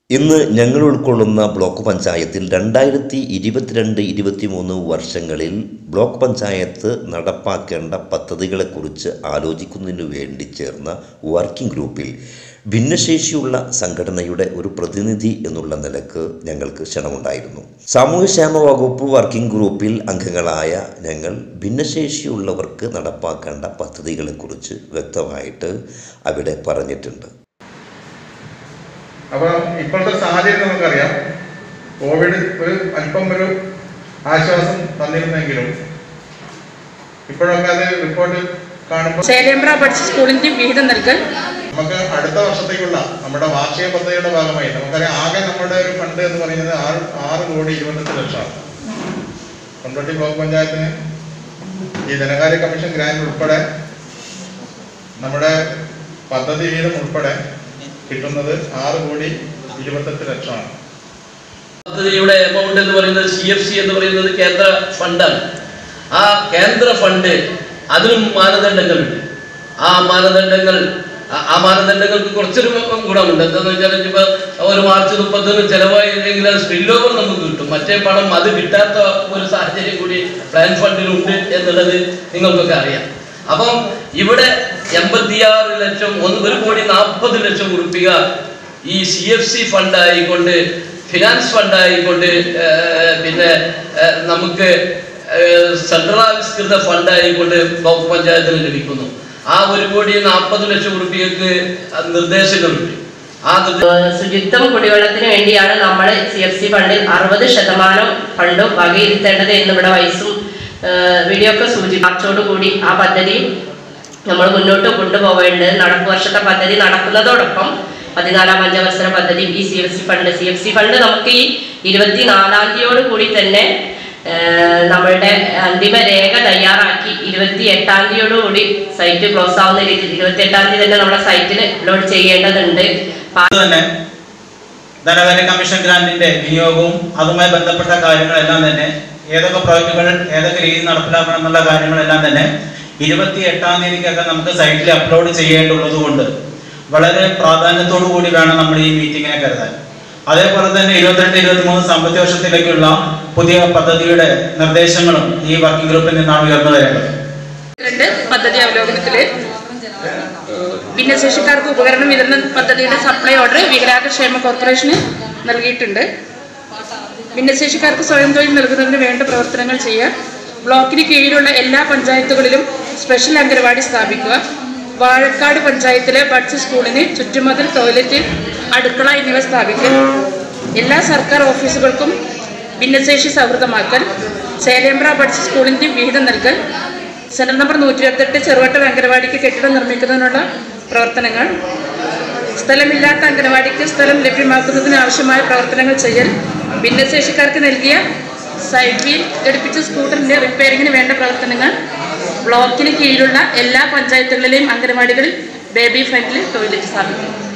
ഇന്ന് ഞങ്ങൾ ഉൾക്കൊള്ളുന്ന ബ്ലോക്ക് പഞ്ചായത്തിൽ രണ്ടായിരത്തി ഇരുപത്തിരണ്ട് ഇരുപത്തിമൂന്ന് വർഷങ്ങളിൽ ബ്ലോക്ക് പഞ്ചായത്ത് നടപ്പാക്കേണ്ട പദ്ധതികളെക്കുറിച്ച് ആലോചിക്കുന്നതിനു വേണ്ടി ചേർന്ന വർക്കിംഗ് ഗ്രൂപ്പിൽ ഭിന്നശേഷിയുള്ള സംഘടനയുടെ ഒരു പ്രതിനിധി എന്നുള്ള നിലക്ക് ഞങ്ങൾക്ക് ക്ഷണമുണ്ടായിരുന്നു സാമൂഹ്യക്ഷേമ വകുപ്പ് വർക്കിംഗ് ഗ്രൂപ്പിൽ അംഗങ്ങളായ ഞങ്ങൾ ഭിന്നശേഷിയുള്ളവർക്ക് നടപ്പാക്കേണ്ട പദ്ധതികളെക്കുറിച്ച് വ്യക്തമായിട്ട് അവിടെ പറഞ്ഞിട്ടുണ്ട് അപ്പം ഇപ്പോഴത്തെ സാഹചര്യം നമുക്കറിയാം കോവിഡ് ഒരു അല്പം ഒരു ആശ്വാസം തന്നിരുന്നെങ്കിലും ഇപ്പോഴൊക്കെ അത് റിപ്പോർട്ട് കാണുമ്പോൾ ചേലേമ്പ്ര ബഡ്സ് സ്കൂളിന്റെ വിഹിതം നൽകൽ നമുക്ക് അടുത്ത വർഷത്തേക്കുള്ള നമ്മുടെ വാർഷിക പദ്ധതിയുടെ ഭാഗമായി നമുക്കറിയാം ആകെ നമ്മുടെ ഒരു ഫണ്ട് എന്ന് പറയുന്നത് ആറ് ആറ് കോടി ഇരുപത്തെട്ട് ലക്ഷമാണ് കൊണ്ടോട്ടി ബ്ലോക്ക് പഞ്ചായത്തിന് ഈ ധനകാര്യ കമ്മീഷൻ ഗ്രാൻഡ് ഉൾപ്പെടെ നമ്മുടെ പദ്ധതി വീതം ഉൾപ്പെടെ കിട്ടുന്നത് ആറ് കോടി ഇരുപത്തെട്ട് ലക്ഷമാണ് പദ്ധതിയുടെ എമൗണ്ട് എന്ന് പറയുന്നത് സി എഫ് സി എന്ന് പറയുന്നത് കേന്ദ്ര ഫണ്ടാണ് ആ കേന്ദ്ര ഫണ്ട് അതിനും മാനദണ്ഡങ്ങളുണ്ട് ആ മാനദണ്ഡങ്ങൾ ആ- ആ മാനദണ്ഡങ്ങൾക്ക് കുറച്ചൊരു ഗുണമുണ്ട് എന്താണെന്ന് വെച്ചാൽ ഇപ്പൊ ഒരു മാർച്ച് മുപ്പതിന് ചെലവായില്ലെങ്കിൽ അത് സ്പിൽ ഓവർ നമുക്ക് കിട്ടും മറ്റേ പണം അത് കിട്ടാത്ത ഒരു സാഹചര്യം കൂടി പ്ലാൻ ഫണ്ടിലുണ്ട് എന്നുള്ളത് നിങ്ങൾക്കൊക്കെ അറിയാം അപ്പം ഇവിടെ എൺപത്തിയാറ് ലക്ഷം ഒന്ന് ഒരു കോടി നാൽപ്പത് ലക്ഷം ഉറുപ്പിക ഈ സി എഫ് സി ഫണ്ട് ആയിക്കൊണ്ട് ഫിനാൻസ് ഫണ്ട് ആയിക്കൊണ്ട് ഏർ, പിന്നെ ഏർ, നമുക്ക് ഏർ, സെൻട്രൽ ആവിഷ്കൃത ഫണ്ട് ആയിക്കൊണ്ട് ബ്ലോക്ക് പഞ്ചായത്തിന് ലഭിക്കുന്നു ആ ഒരു കോടി നാൽപ്പത് ലക്ഷം ഉറുപ്പികൾക്ക് നിർദ്ദേശങ്ങളുണ്ട് ആ നിർദ്ദേശ ശുചിത്വം കുടിവെള്ളത്തിന് വേണ്ടിയാണ് നമ്മൾ സി എഫ് സി ഫണ്ടിൽ അറുപത് ശതമാനം ഫണ്ടും വകയിരുത്തേണ്ടത് എന്നിവിടെ വയസ്സും വീഡിയോ ഒക്കെ സൂചിപ്പിച്ചോടു കൂടി ആ പദ്ധതി നമ്മൾ മുന്നോട്ട് കൊണ്ടുപോവേണ്ടത് നടപ്പ് വർഷത്തെ പദ്ധതി നടക്കുന്നതോടൊപ്പം പതിനാലാം പഞ്ചവത്സര പദ്ധതി ഈ C F C fund C F C fund നമുക്ക് ഈ ഇരുപത്തിനാലാം തീയതിയോട് കൂടി തന്നെ ഏഹ്, നമ്മളുടെ അന്തിമ രേഖ തയ്യാറാക്കി ഇരുപത്തി എട്ടാം തീയതിയോടുകൂടി സൈറ്റ് ക്ലോസ് ആവുന്ന രീതിയിൽ ഇരുപത്തി എട്ടാം തീയതി തന്നെ നമ്മുടെ സൈറ്റിൽ അപ്ലോഡ് ചെയ്യേണ്ടതുണ്ട് അപ്പൊ തന്നെ ധനകാര്യ കമ്മീഷൻ ഗ്രാന്റിന്റെ വിനിയോഗവും അതുമായി ബന്ധപ്പെട്ട കാര്യങ്ങളെല്ലാം തന്നെ ഏതൊക്കെ പ്രോജക്റ്റുകൾ ഏതൊക്കെ രീതിയിൽ നടപ്പിലാക്കണം എന്നുള്ള കാര്യങ്ങളെല്ലാം തന്നെ ഇരുപത്തി എട്ടാം തീയതിക്കൊക്കെ നമുക്ക് സൈറ്റിൽ അപ്ലോഡ് ചെയ്യേണ്ടുള്ളത് കൊണ്ട് വളരെ പ്രാധാന്യത്തോടു കൂടി വേണം നമ്മൾ ഈ മീറ്റിങ്ങിനെ കരുതാൻ അതേപോലെ തന്നെ ഇരുപത്തിരണ്ട് ഇരുപത്തിമൂന്ന് സാമ്പത്തിക വർഷത്തിലേക്കുള്ള പുതിയ പദ്ധതിയുടെ നിർദ്ദേശങ്ങളും ഈ വർക്കിംഗ് ഗ്രൂപ്പിൽ നിന്നാണ് ഉയർന്നു വരേണ്ടത് രണ്ട് പദ്ധതി അവലോകനത്തില് ഭിന്നശേഷിക്കാർക്ക് ഉപകരണം വിതരണ പദ്ധതിയുടെ സപ്ലൈ ഓർഡർ വികലാംഗക്ഷേമ കോർപ്പറേഷന് നൽകിയിട്ടുണ്ട് ഭിന്നശേഷിക്കാർക്ക് സ്വയം തൊഴിൽ നൽകുന്നതിന് വേണ്ട പ്രവർത്തനങ്ങൾ ചെയ്യാൻ ബ്ലോക്കിന് കീഴിലുള്ള എല്ലാ പഞ്ചായത്തുകളിലും സ്പെഷ്യൽ അംഗനവാടി സ്ഥാപിക്കുക വാഴക്കാട് പഞ്ചായത്തിലെ ബഡ്സ് സ്കൂളിന് ചുറ്റുമതിൽ ടോയ്ലറ്റ് അടുക്കള എന്നിവ സ്ഥാപിക്കൽ എല്ലാ സർക്കാർ ഓഫീസുകൾക്കും ഭിന്നശേഷി സൗഹൃദമാക്കൽ ചേലേമ്പ്ര ബഡ്സ് സ്കൂളിൻ്റെ വിഹിതം നൽകൽ സെൻറ്റർ നമ്പർ നൂറ്റി ഇരുപത്തെട്ട് ചെറുവട്ടം അംഗനവാടിക്ക് കെട്ടിടം നിർമ്മിക്കുന്നതിനുള്ള പ്രവർത്തനങ്ങൾ സ്ഥലമില്ലാത്ത അംഗനവാടിക്ക് സ്ഥലം ലഭ്യമാക്കുന്നതിന് ആവശ്യമായ പ്രവർത്തനങ്ങൾ ചെയ്യൽ ഭിന്നശേഷിക്കാർക്ക് നൽകിയ സൈഡ് വീൽ ഘടിപ്പിച്ച സ്കൂട്ടറിൻ്റെ റിപ്പയറിങ്ങിന് വേണ്ട പ്രവർത്തനങ്ങൾ ബ്ലോക്കിന് കീഴിലുള്ള എല്ലാ പഞ്ചായത്തുകളിലെയും അംഗനവാടികളിൽ ബേബി ഫ്രണ്ട്ലി ടോയ്ലറ്റ് സ്ഥാപിക്കും